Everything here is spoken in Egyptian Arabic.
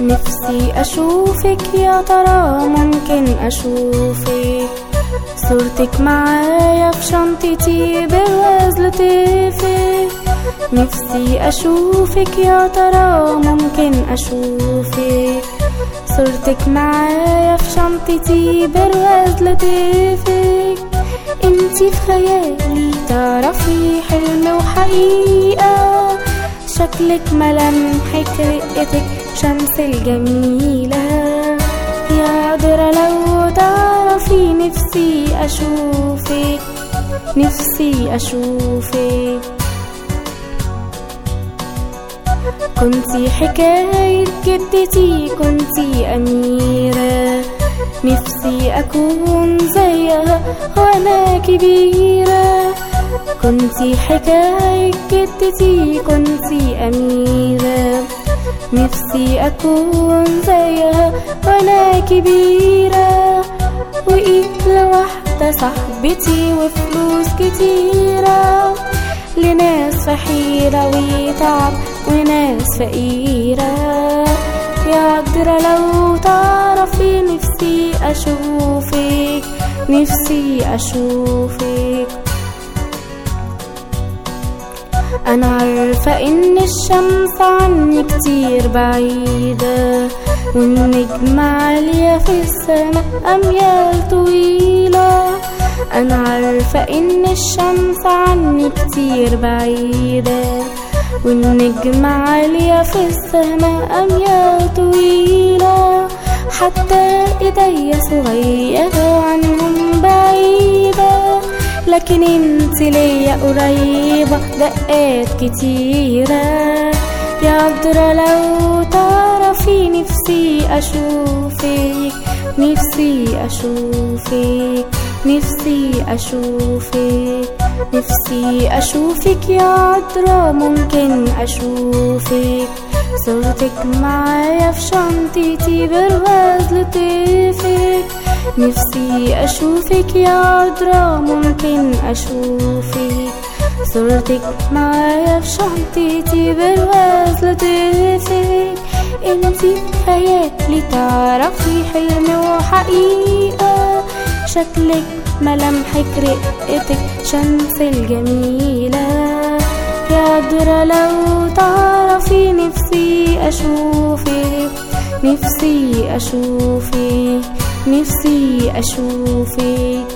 نفسي أشوفك يا ترى ممكن أشوفك صورتك معايا في شنطتي برواز لطيفك نفسي أشوفك يا ترى ممكن أشوفك صورتك معايا في شنطتي برواز لطيفك انتي في خيالي تعرفي حلم وحقيقة شكلك ملامحك رقتك شمس الجميلة يا عذرة لو تعرفي نفسي أشوفك نفسي أشوفك كنتي حكاية جدتي كنتي أميرة نفسي أكون زيها وأنا كبيرة كنتي حكاية جدتي كنتي أميرة نفسي أكون زيها وأنا كبيرة وإيد لواحدة صاحبتي وفلوس كتيرة لناس فحيرة وتعب وناس فقيرة يا عذرة لو تعرفي نفسي أشوفك نفسي أشوفك أنا عارفة إن الشمس عني كتير بعيدة والنجمة عالية في السماء أميال طويلة أنا عارفة إن الشمس عني كتير بعيدة والنجمة عالية في السماء أميال طويلة حتى إيديا صغيرة عنهم بعيدة لكن انت ليا قريبة دقات كتيرة يا عذرة لو تعرفي نفسي أشوفك نفسي أشوفك نفسي أشوفك نفسي أشوفك يا عذرة ممكن أشوفك صورتك معايا في شنطتي برواز لطيفك نفسي أشوفك يا عذرة ممكن أشوفك صورتك معايا في شنطتي برواز لطيفك انتي خيالي تعرفي حلم وحقيقة شكلك ملامحك رقتك شمس الجميلة يا عذرة لو تعرفي نفسي أشوفك نفسي أشوفك نفسي أشوفك